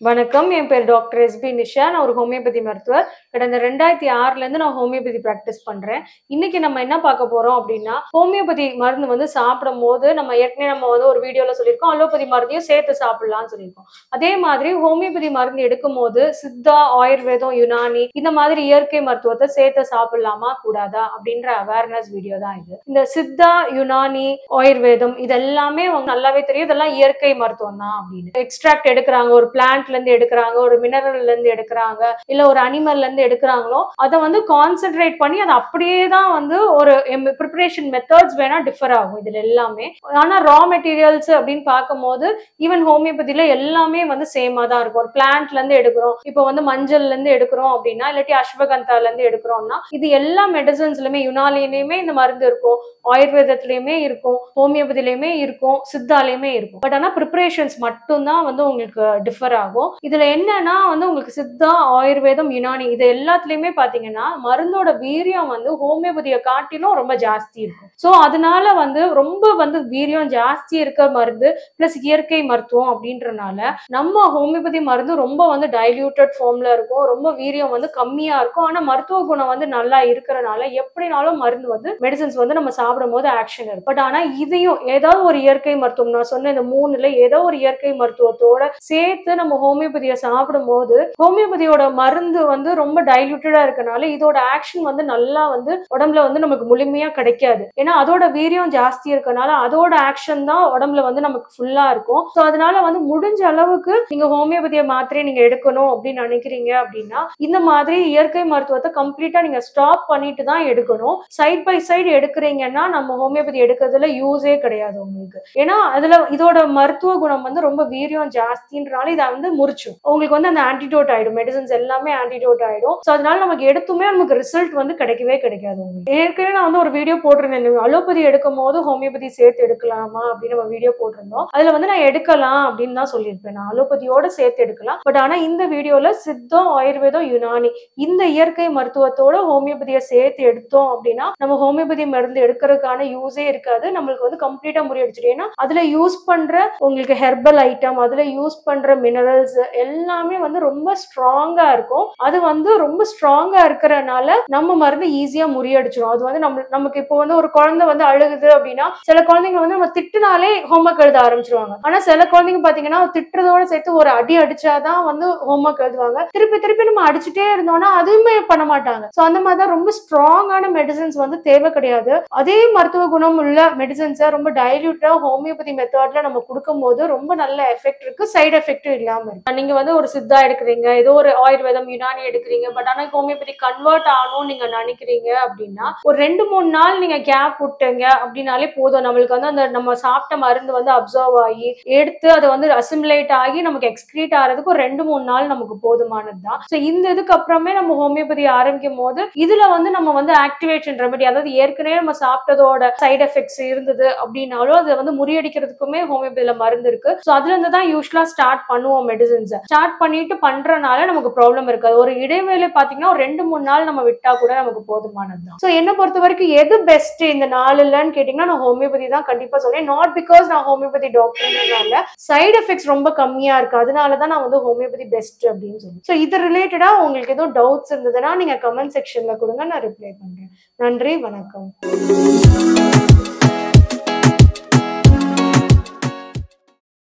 வணக்கம் என் பேர் doctor SP Nisha நான் ஒரு ஹோமியோபதி மருத்துவர் கடந்த ரெண்டாயிரத்தி ஆறுல இருந்து நான் ஹோமியோபதி ப்ராக்டிஸ் பண்றேன் இன்னைக்கு நம்ம என்ன பார்க்க போறோம் அப்படின்னா ஹோமியோபதி மருந்து வந்து சாப்பிடும் போது நம்ம ஏற்கனவே நம்ம வந்து ஒரு வீடியோல சொல்லியிருக்கோம் அலோபதி மருந்தையும் சேர்த்து சாப்பிடலாம்னு சொல்லியிருக்கோம் அதே மாதிரி ஹோமியோபதி மருந்து எடுக்கும் போது சித்தா ஆயுர்வேதம் யுனானி இந்த மாதிரி இயற்கை மருத்துவத்தை சேர்த்து சாப்பிடலாமா கூடாதா அப்படின்ற அவேர்னஸ் வீடியோ தான் இது இந்த சித்தா யுனானி ஆயுர்வேதம் இதெல்லாமே உங்களுக்கு நல்லாவே தெரியும் இதெல்லாம் இயற்கை மருத்துவம் தான் அப்படின்னு எக்ஸ்ட்ராக்ட் எடுக்கிறாங்க ஒரு பிளான்ட்ல இருந்து எடுக்கிறாங்க ஒரு மினரல்ல இருந்து எடுக்கிறாங்க இல்ல ஒரு அனிமல்ல இருந்து எடுக்கிறாங்களோ அதை வந்து கான்சென்ட்ரேட் பண்ணி அதை அப்படியே தான் வந்து ஒரு ப்ரிப்பரேஷன் மெத்தட்ஸ் வேணா டிஃபர் ஆகும் இதுல எல்லாமே ஆனா ரா மெட்டீரியல்ஸ் அப்படின்னு பார்க்கும்போது ஈவன் ஹோமியோபதியில எல்லாமே வந்து சேமா தான் இருக்கும் ஒரு பிளான்ட்ல இருந்து எடுக்கிறோம் இப்போ வந்து மஞ்சள்ல இருந்து எடுக்கிறோம் அப்படின்னா இல்லாட்டி அஸ்வகந்தால இருந்து எடுக்கிறோம்னா இது எல்லா மெடிசன்ஸ்லயுமே யுனாலிலையுமே இந்த மருந்து இருக்கும் ஆயுர்வேதத்திலயுமே இருக்கும் ஹோமியோபதிலையுமே இருக்கும் சித்தாலையுமே இருக்கும் பட் ஆனா ப்ரிப்பரேஷன்ஸ் மட்டும்தான் வந்து உங்களுக்கு டிஃபர் ஆகும் இதுல என்னன்னா வந்து உங்களுக்கு சித்தா ஆயுர்வேதம் யுனானி இது எல்லாத்துலயுமே பாத்தீங்கன்னா மருந்தோட வீரியம் வந்து ஹோமியோபதியை காட்டிலும் ரொம்ப ஜாஸ்தி இருக்கும் ஸோ அதனால வந்து ரொம்ப வந்து வீரியம் ஜாஸ்தி இருக்க மருந்து பிளஸ் இயற்கை மருத்துவம் அப்படின்றனால நம்ம ஹோமியோபதி மருந்து ரொம்ப வந்து டைல்யூட்டட் ஃபார்ம்ல இருக்கும் ரொம்ப வீரியம் வந்து கம்மியா இருக்கும் ஆனா மருத்துவ குணம் வந்து நல்லா இருக்கிறனால எப்படினாலும் மருந்து வந்து மெடிசன்ஸ் வந்து நம்ம சாப்பிடும் போது ஆக்ஷன் இருக்கும் பட் ஆனா இதையும் ஏதாவது ஒரு இயற்கை மருத்துவம் நான் சொன்ன இந்த மூணுல ஏதோ ஒரு இயற்கை மருத்துவத்தோட சேர்த்து நம்ம ஹோமியோபதியை சாப்பிடும் போது ஹோமியோபதியோட மருந்து வந்து ரொம்ப டைல்யூட்டடா இருக்கனால இதோட ஆக்ஷன் வந்து நல்லா வந்து உடம்புல வந்து நமக்கு முழுமையா கிடைக்காது ஏன்னா அதோட வீரியம் ஜாஸ்தி இருக்கனால அதோட ஆக்ஷன் தான் உடம்புல வந்து நமக்கு ஃபுல்லா இருக்கும் ஸோ அதனால வந்து முடிஞ்ச அளவுக்கு நீங்க ஹோமியோபதியை மாத்திரை நீங்க எடுக்கணும் அப்படின்னு நினைக்கிறீங்க அப்படின்னா இந்த மாதிரி இயற்கை மருத்துவத்தை கம்ப்ளீட்டா நீங்க ஸ்டாப் பண்ணிட்டு தான் எடுக்கணும் சைட் பை சைடு எடுக்கிறீங்கன்னா நம்ம ஹோமியோபதி எடுக்கிறதுல யூஸே கிடையாது உங்களுக்கு ஏன்னா அதுல இதோட மருத்துவ குணம் வந்து ரொம்ப வீரியம் ஜாஸ்தின்றனால இதை வந்து முறிச்சும் உங்களுக்கு வந்து அந்த ஆன்டிடோட் ஆயிடும் மெடிசன்ஸ் எல்லாமே ஆன்டிடோட் ஆயிடும் ஸோ அதனால நமக்கு எடுத்துமே நமக்கு ரிசல்ட் வந்து கிடைக்கவே கிடைக்காது உங்களுக்கு ஏற்கனவே நான் வந்து ஒரு வீடியோ போட்டிருந்தேன் அலோபதி எடுக்கும் போது ஹோமியோபதி சேர்த்து எடுக்கலாமா அப்படின்னு நம்ம வீடியோ போட்டிருந்தோம் அதுல வந்து நான் எடுக்கலாம் அப்படின்னு தான் சொல்லியிருப்பேன் நான் அலோபதியோட சேர்த்து எடுக்கலாம் பட் ஆனா இந்த வீடியோல சித்தம் ஆயுர்வேதம் யுனானி இந்த இயற்கை மருத்துவத்தோட ஹோமியோபதியை சேர்த்து எடுத்தோம் அப்படின்னா நம்ம ஹோமியோபதி மருந்து எடுக்கிறதுக்கான யூஸே இருக்காது நம்மளுக்கு வந்து கம்ப்ளீட்டா முறியடிச்சிடும் ஏன்னா அதுல யூஸ் பண்ற உங்களுக்கு ஹெர்பல் ஐட்டம் அதுல யூஸ் பண்ற மினரல்ஸ் எல்லாமே வந்து ரொம்ப ஸ்ட்ராங்கா இருக்கும் அது வந்து ரொம்ப ஸ்ட்ராங்கா இருக்கிறனால நம்ம மருந்து ஈஸியா முறியடிச்சிடும் அது வந்து நம்ம நமக்கு இப்போ வந்து ஒரு குழந்தை வந்து அழுகுது அப்படின்னா சில குழந்தைங்க வந்து நம்ம திட்டுனாலே ஹோம்ஒர்க் எழுத ஆரம்பிச்சிருவாங்க ஆனா சில குழந்தைங்க பாத்தீங்கன்னா திட்டுறதோட சேர்த்து ஒரு அடி அடிச்சாதான் வந்து ஹோம்ஒர்க் எழுதுவாங்க திருப்பி திருப்பி நம்ம அடிச்சுட்டே இருந்தோம்னா அதுவுமே பண்ண மாட்டாங்க சோ அந்த மாதிரி தான் ரொம்ப ஸ்ட்ராங்கான மெடிசன்ஸ் வந்து தேவை கிடையாது அதே மருத்துவ குணம் உள்ள மெடிசன்ஸை ரொம்ப டைல்யூட்டா ஹோமியோபதி மெத்தட்ல நம்ம கொடுக்கும்போது ரொம்ப நல்ல எஃபெக்ட் இருக்கு சைடு எஃபெக்டும் இல்லாம இருக்கு நீங்க வந்து ஒரு சித்தா எடுக்கிறீங்க ஏதோ ஒரு ஆயுர்வேதம் யுனானி எடுக்கிறீங்க பட் ஆனா ஹோமியோபதி கன்வெர்ட் ஆகணும்னு நீங்க நினைக்கிறீங்க அப்படின்னா ஒரு ரெண்டு மூணு நாள் நீங்க கேப் விட்டுங்க அப்படின்னாலே போதும் நம்மளுக்கு வந்து அந்த நம்ம சாப்பிட்ட மருந்து வந்து அப்சர்வ் ஆகி எடுத்து அதை வந்து அசிமுலேட் ஆகி நமக்கு எக்ஸ்கிரீட் ஆகிறதுக்கு ஒரு ரெண்டு மூணு நாள் நமக்கு போதுமானது தான் ஸோ இந்த இதுக்கு அப்புறமே நம்ம ஹோமியோபதி ஆரம்பிக்கும் போது இதுல வந்து நம்ம வந்து ஆக்டிவேஷன் ரெமெடி அதாவது ஏற்கனவே நம்ம சாப்பிட்டதோட சைடு எஃபெக்ட்ஸ் இருந்தது அப்படின்னாலும் அதை வந்து முறியடிக்கிறதுக்குமே ஹோமியோபதியில மருந்து இருக்கு ஸோ அதுல இருந்து தான் யூஸ்வலா ஸ்டார்ட் பண்ணுவோம் மெடிசன்ஸ் ஸ்டார்ட் பண்ணிட்டு பண்றனால நமக்கு ப்ராப்ளம் இருக்காது ஒரு இடைவேளை பாத்தீங்கன்னா ஒரு ரெண்டு மூணு நாள் நம்ம விட்டா கூட நமக்கு போதுமானது தான் ஸோ என்ன பொறுத்த வரைக்கும் எது பெஸ்ட் இந்த நாலுலன்னு கேட்டீங்கன்னா நான் ஹோமியோபதி தான் கண்டிப்பா சொல்றேன் நாட் பிகாஸ் நான் ஹோமியோபதி டாக்டர்னால சைடு எஃபெக்ட்ஸ் ரொம்ப கம்மியா இருக்கு அதனால தான் நான் வந்து ஹோமியோபதி பெஸ்ட் அப்படின்னு சொல்லி ஸோ இது ரிலேட்டடா உங்களுக்கு எதுவும் டவுட்ஸ் இருந்ததுன்னா நீங்க கமெண்ட் செக்ஷன்ல கொடுங்க நான் ரிப்ளை பண்றேன் நன்றி வணக்கம்